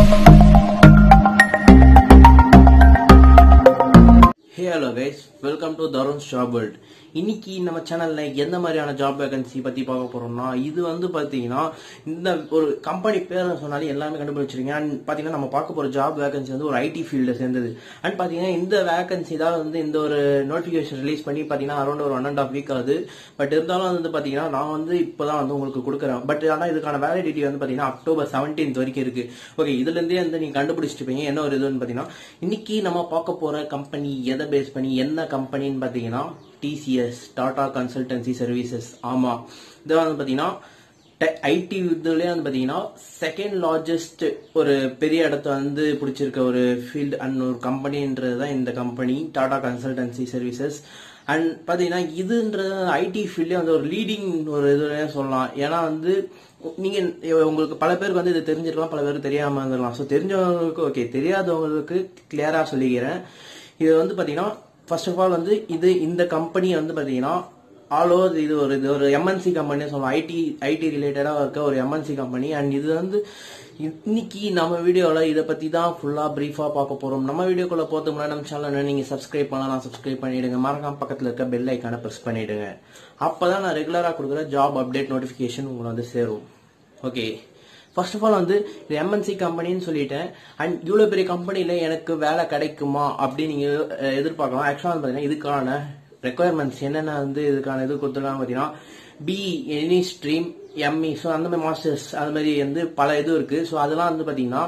hey hello guys welcome to Tarun's job world இன்னைக்கு நம்ம சேனல்ல எந்த மாதிரியான ஜாப் வேகன்சி பத்தி பார்க்க போறோம்னா இது வந்து பாத்தீங்கன்னா இந்த ஒரு கம்பெனி பேரை சொன்னாலே எல்லாமே கண்டுபிடிச்சிருங்க அண்ட் பாத்தீங்கன்னா நம்ம பார்க்க போற ஜாப் வேகன்சி வந்து ஒரு ஐடி ஃபீல்ட சேர்ந்தது அண்ட் பாத்தீங்கன்னா இந்த வேகன்சி தான் வந்து இந்த ஒரு நோட்டிபிகேஷன் ரிலீஸ் பண்ணி பாத்தீங்கன்னா அரௌண்ட் ஒரு ஒன் அண்ட் ஆஃப் வீக் ஆகுது பட் இருந்தாலும் வந்து பாத்தீங்கன்னா நான் வந்து இப்பதான் வந்து உங்களுக்கு கொடுக்குறேன் பட் ஆனா இதுக்கான வேலிடிட்டி வந்து பாத்தீங்கன்னா அக்டோபர் 17th வரைக்கும் இருக்கு ஓகே இதுல இருந்தே வந்து நீங்க கண்டுபிடிச்சிருப்பீங்க என்ன ஒரு இதுன்னு பாத்தீங்கன்னா இன்னைக்கு நம்ம பார்க்க போற கம்பெனி எதை பேஸ் பண்ணி என்ன கம்பெனின்னு பாத்தீங்கன்னா டிசிஎஸ் டாடா கன்சல்டன்சி சர்வீசஸ் ஆமா இது வந்து பாத்தீங்கன்னா ஐடி இதுலயே வந்து பாத்தீங்கன்னா செகண்ட் லார்ஜஸ்ட் ஒரு பெரிய இடத்த வந்து பிடிச்சிருக்க ஒரு ஃபீல்டு அண்ட் ஒரு கம்பெனின்றது தான் இந்த கம்பெனி டாடா கன்சல்டன்சி சர்வீசஸ் அண்ட் பாத்தீங்கன்னா இதுன்றது ஐடி ஃபீல்ட்லேயே வந்து ஒரு லீடிங் ஒரு இதுலயே சொல்லலாம் ஏன்னா வந்து நீங்க உங்களுக்கு பல பேருக்கு வந்து இது தெரிஞ்சிருக்கலாம் பல பேருக்கு தெரியாம இருந்திருக்கலாம் ஸோ தெரிஞ்சவங்களுக்கு ஓகே தெரியாதவங்களுக்கு கிளியரா சொல்லிக்கிறேன் இது வந்து பாத்தீங்கன்னா ஃபர்ஸ்ட் ஆஃப் ஆல் வந்து இது இந்த கம்பெனி வந்து பாத்தீங்கன்னா ஆல் ஓவர் இது ஒரு இது ஒரு எம்என்சி கம்பெனி சொல்லலாம் ஐடி ஐடி ரிலேட்டடாக இருக்க ஒரு எம்என்சி கம்பெனி அண்ட் இது வந்து இன்னைக்கு நம்ம வீடியோவில் இதை பற்றி தான் ஃபுல்லாக ப்ரீஃபாக பார்க்க போகிறோம் நம்ம வீடியோக்குள்ள போகிறதுக்கு முன்னாடி நம்ம சேனல் நீங்கள் சப்ஸ்கிரைப் பண்ணலாம் சப்ஸ்கிரைப் பண்ணிடுங்க மறக்காம பக்கத்தில் இருக்க பெல் ஐக்கானை ப்ரெஸ் பண்ணிடுங்க அப்போ தான் நான் ரெகுலராக கொடுக்குற ஜாப் அப்டேட் நோட்டிஃபிகேஷன் உங்களை வந்து சேரும் ஓகே ஃபர்ஸ்ட் ஆஃப் ஆல் வந்து இது எம்என்சி கம்பெனின்னு சொல்லிட்டேன் அண்ட் இவ்வளோ பெரிய கம்பெனியில் எனக்கு வேலை கிடைக்குமா அப்படின்னு நீங்கள் எதிர்பார்க்கலாம் ஆக்சுவலாக வந்து பார்த்தீங்கன்னா இதுக்கான ரெக்குயர்மெண்ட்ஸ் என்னென்ன வந்து இதுக்கான இது கொடுத்துருக்காங்க பார்த்தீங்கன்னா B any stream ME so அந்த மாதிரி மாஸ்டர்ஸ் அது மாதிரி வந்து பல இது இருக்கு ஸோ அதெல்லாம் வந்து பார்த்தீங்கன்னா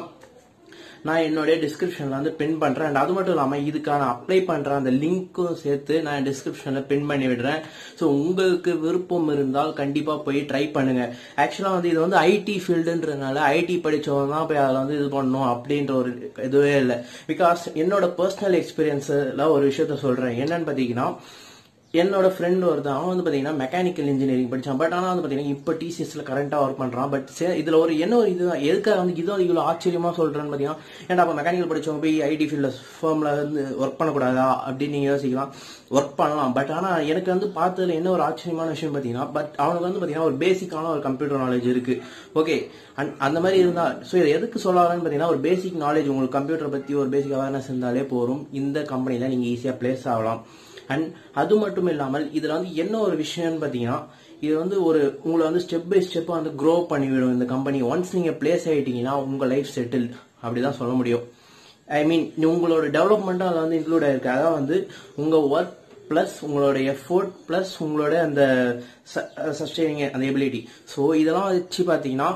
நான் என்னுடைய டிஸ்கிரிப்ஷன்ல வந்து பின் பண்றேன் அண்ட் அது மட்டும் இல்லாம இதுக்கான அப்ளை பண்ற அந்த லிங்க்கும் சேர்த்து நான் டிஸ்கிரிப்ஷன்ல பின் பண்ணி விடுறேன் ஸோ உங்களுக்கு விருப்பம் இருந்தால் கண்டிப்பா போய் ட்ரை பண்ணுங்க ஆக்சுவலா வந்து இது வந்து ஐடி ஃபீல்டுன்றதுனால ஐடி படிச்சவங்க தான் போய் அதில் வந்து இது பண்ணணும் அப்படின்ற ஒரு இதுவே இல்லை பிகாஸ் என்னோட பர்சனல் எக்ஸ்பீரியன்ஸ்ல ஒரு விஷயத்த சொல்றேன் என்னன்னு பாத்தீங்கன்னா என்னோட ஃப்ரெண்ட் ஒருத்தன் அவன் வந்து பாத்தீங்கன்னா மெக்கானிக்கல் இன்ஜினியரிங் படிச்சான் பட் ஆனால் வந்து பாத்தீங்கன்னா இப்போ டிசிஎஸ்ல கரண்டா ஒர்க் பண்றான் பட் இதுல ஒரு என்ன ஒரு இது எதுக்காக வந்து இதுவும் இவ்வளவு ஆச்சரியமா சொல்றேன்னு பாத்தீங்கன்னா ஏன்டா அப்ப மெக்கானிக்கல் படிச்சவங்க போய் ஐடி ஃபீல்ட்ல ஃபேம்ல வந்து ஒர்க் பண்ணக்கூடாதா அப்படின்னு நீங்க யோசிக்கலாம் ஒர்க் பண்ணலாம் பட் ஆனா எனக்கு வந்து பார்த்ததுல என்ன ஒரு ஆச்சரியமான விஷயம் பாத்தீங்கன்னா பட் அவனுக்கு வந்து பாத்தீங்கன்னா ஒரு பேசிக்கான ஒரு கம்ப்யூட்டர் நாலேஜ் இருக்கு ஓகே அந்த மாதிரி இருந்தா ஸோ இதை எதுக்கு சொல்லலாம்னு பாத்தீங்கன்னா ஒரு பேசிக் நாலேஜ் உங்களுக்கு கம்ப்யூட்டர் பத்தி ஒரு பேசிக் அவேர்னஸ் இருந்தாலே போதும் இந்த கம்பெனில நீங்க ஈஸியா பிளேஸ் ஆகலாம் அண்ட் அது மட்டும் இல்லாமல் இதுல வந்து என்ன ஒரு விஷயம்னு பாத்தீங்கன்னா இது வந்து ஒரு உங்களை வந்து ஸ்டெப் பை ஸ்டெப் வந்து க்ரோ பண்ணிவிடும் இந்த கம்பெனி ஒன்ஸ் நீங்க பிளேஸ் ஆயிட்டீங்கன்னா உங்க லைஃப் செட்டில் அப்படிதான் சொல்ல முடியும் ஐ மீன் உங்களோட டெவலப்மெண்ட்டும் அதில் வந்து இன்க்ளூட் ஆயிருக்கு அதான் வந்து உங்க ஒர்க் பிளஸ் உங்களோட எஃபோர்ட் பிளஸ் உங்களோட அந்த சஸ்டெய்னிங் அந்த எபிலிட்டி ஸோ இதெல்லாம் வச்சு பார்த்தீங்கன்னா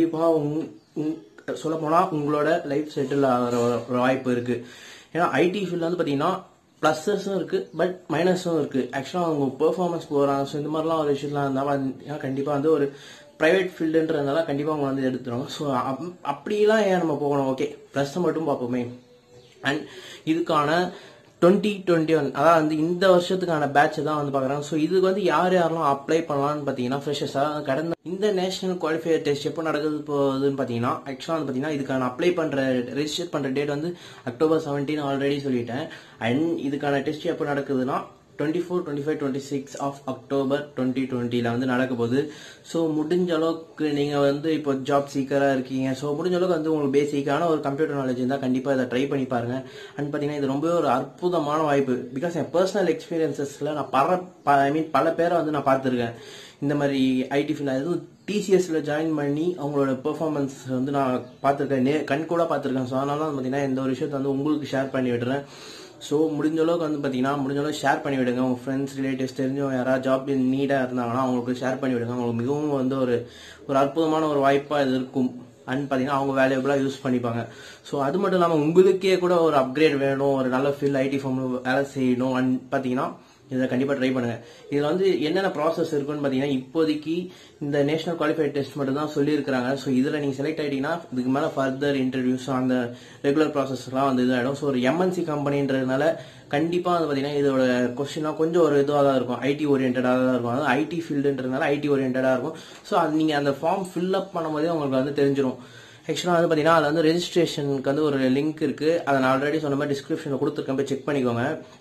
கண்டிப்பாக சொல்ல போனா உங்களோட லைஃப் செட்டில் ஆகிற ஒரு வாய்ப்பு இருக்கு ஏன்னா ஐடி ஃபீல்ட் வந்து பார்த்தீங்கன்னா ப்ளஸஸும் இருக்கு பட் மைனஸும் இருக்கு ஆக்சுவலாக அவங்க பெர்ஃபார்மன்ஸ் போகிறாங்க ஸோ இந்த மாதிரிலாம் ஒரு விஷயம்லாம் இருந்தால் கண்டிப்பாக வந்து ஒரு ப்ரைவேட் ஃபீல்டுன்றதுனால கண்டிப்பாக அவங்க வந்து எடுத்துருவாங்க ஸோ அப்படிலாம் ஏன் நம்ம போகணும் ஓகே ப்ளஸ் மட்டும் பார்ப்போமே அண்ட் இதுக்கான டுவெண்ட்டி டுவெண்ட்டி ஒன் அதாவது வந்து இந்த வருஷத்துக்கான பேட்ச் தான் வந்து பார்க்குறாங்க ஸோ இதுக்கு வந்து யார் யாரெல்லாம் அப்ளை பண்ணலாம்னு பார்த்தீங்கன்னா ஃப்ரெஷர்ஸாக கடந்த இந்த நேஷனல் குவாலிஃபையர் டெஸ்ட் எப்போ நடக்குது போகுதுன்னு பார்த்தீங்கன்னா ஆக்சுவலாக வந்து பார்த்தீங்கன்னா இதுக்கான அப்ளை பண்ணுற ரெஜிஸ்டர் பண்ணுற டேட் வந்து அக்டோபர் செவன்டீன் ஆல்ரெடி சொல்லிட்டேன் அண்ட் இதுக்கான டெஸ்ட் எப்போ நடக்குதுன்னா twenty four twenty five twenty six of October twenty டுவெண்ட்டியில் வந்து நடக்க போகுது ஸோ முடிஞ்ச அளவுக்கு நீங்கள் வந்து இப்போ ஜாப் சீக்கராக இருக்கீங்க ஸோ முடிஞ்ச அளவுக்கு வந்து உங்களுக்கு பேசிக்கான ஒரு கம்ப்யூட்டர் நாலேஜ் இருந்தால் கண்டிப்பாக இதை ட்ரை பண்ணி பாருங்க அண்ட் பார்த்தீங்கன்னா இது ரொம்பவே ஒரு அற்புதமான வாய்ப்பு பிகாஸ் என் பர்சனல் எக்ஸ்பீரியன்சஸில் நான் பல ஐ மீன் பல பேரை வந்து நான் பார்த்துருக்கேன் இந்த மாதிரி ஐடி ஃபீல்ட் அதுவும் டிசிஎஸ்ல ஜாயின் பண்ணி அவங்களோட பெர்ஃபார்மன்ஸ் வந்து நான் பார்த்துருக்கேன் நே கண் கூட பார்த்துருக்கேன் ஸோ அதனால வந்து பார்த்தீங்கன்னா இந்த ஒரு விஷயத்தை வந்து உங்களுக்கு ஷேர் பண்ணி விடுறேன் ஸோ முடிஞ்ச அளவுக்கு வந்து பார்த்தீங்கன்னா முடிஞ்ச அளவுக்கு ஷேர் பண்ணி விடுங்க உங்கள் ஃப்ரெண்ட்ஸ் ரிலேட்டிவ்ஸ் தெரிஞ்சவங்க யாராவது ஜாப் நீடாக இருந்தாங்கன்னா அவங்களுக்கு ஷேர் பண்ணி விடுங்க அவங்களுக்கு மிகவும் வந்து ஒரு ஒரு அற்புதமான ஒரு வாய்ப்பாக இது இருக்கும் அண்ட் பார்த்தீங்கன்னா அவங்க வேல்யூபிளாக யூஸ் பண்ணிப்பாங்க ஸோ அது மட்டும் இல்லாமல் உங்களுக்கே கூட ஒரு அப்கிரேட் வேணும் ஒரு நல்ல ஃபீல்ட் ஐடி ஃபார்மில் வேலை செய்யணும் அண்ட் பார்த்தீங்கன்னா இதை கண்டிப்பாக ட்ரை பண்ணுங்க இதில் வந்து என்னென்ன ப்ராசஸ் இருக்குன்னு பார்த்தீங்கன்னா இப்போதைக்கு இந்த நேஷனல் குவாலிஃபைட் டெஸ்ட் மட்டும் தான் சொல்லியிருக்காங்க ஸோ இதில் நீங்கள் செலக்ட் ஆகிட்டீங்கன்னா இதுக்கு மேலே ஃபர்தர் இன்டர்வியூஸ் அந்த ரெகுலர் ப்ராசஸ்லாம் வந்து இதாகிடும் ஸோ ஒரு எம்என்சி கம்பெனின்றதுனால கண்டிப்பாக வந்து பார்த்தீங்கன்னா இதோட கொஸ்டின்லாம் கொஞ்சம் ஒரு இதுவாக தான் இருக்கும் ஐடி ஓரியன்டாக தான் இருக்கும் அதாவது ஐடி ஃபீல்டுன்றதுனால ஐடி ஓரியன்டாக இருக்கும் ஸோ அது நீங்கள் அந்த ஃபார்ம் ஃபில் அப் பண்ணும்போதே உங்களுக்கு வந்து தெரிஞ்சிடும் ஆக்சுவலாக வந்து பார்த்தீங்கன்னா அதில் வந்து ரெஜிஸ்ட்ரேஷனுக்கு வந்து ஒரு லிங்க் இருக்குது அதை நான் ஆல்ரெடி சொன்ன மாதிரி டிஸ்கிரிப்ஷனில் கொடுத்துருக்கேன் போய் செக் பண்ணிக்கோங்க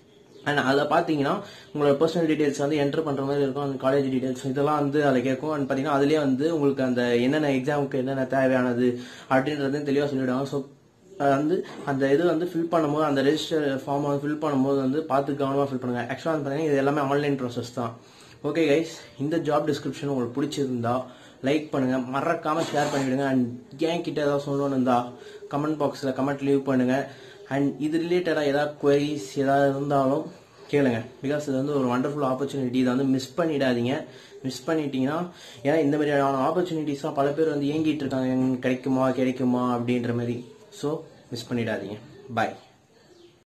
அண்ட் அதில் பார்த்தீங்கன்னா உங்களோட பர்சனல் டீடைல்ஸ் வந்து என்டர் பண்ணுற மாதிரி இருக்கும் அந்த காலேஜ் டீடைல்ஸ் இதெல்லாம் வந்து அதில் கேட்கும் அண்ட் பார்த்தீங்கன்னா அதுலேயே வந்து உங்களுக்கு அந்த என்னென்ன எக்ஸாமுக்கு என்னென்ன தேவையானது அப்படின்றது தெளிவாக சொல்லிவிடுவாங்க ஸோ வந்து அந்த இது வந்து ஃபில் பண்ணும்போது அந்த ரெஜிஸ்டர் ஃபார்ம் வந்து ஃபில் பண்ணும்போது வந்து பார்த்து கவனமாக ஃபில் பண்ணுங்க ஆக்சுவலாக வந்து பார்த்தீங்கன்னா இது எல்லாமே ஆன்லைன் ப்ராசஸ் தான் ஓகே கைஸ் இந்த ஜாப் டிஸ்கிரிப்ஷன் உங்களுக்கு பிடிச்சிருந்தா லைக் பண்ணுங்க மறக்காம ஷேர் பண்ணிவிடுங்க அண்ட் ஏன் கிட்ட ஏதாவது சொல்லணும்னு இருந்தா கமெண்ட் பாக்ஸில் கமெண்ட் லீவ் பண்ணுங்க அண்ட் இது ரிலேட்டடாக ஏதாவது queries ஏதாவது இருந்தாலும் கேளுங்க பிகாஸ் இது வந்து ஒரு வண்டர்ஃபுல் ஆப்பர்ச்சுனிட்டி இதை வந்து மிஸ் பண்ணிடாதீங்க மிஸ் பண்ணிட்டீங்கன்னா ஏன்னா இந்த மாதிரியான ஆப்பர்ச்சுனிட்டிஸ்லாம் பல பேர் வந்து ஏங்கிட்டு இருக்காங்க எங்க கிடைக்குமா கிடைக்குமா அப்படின்ற மாதிரி ஸோ மிஸ் பண்ணிடாதீங்க பாய்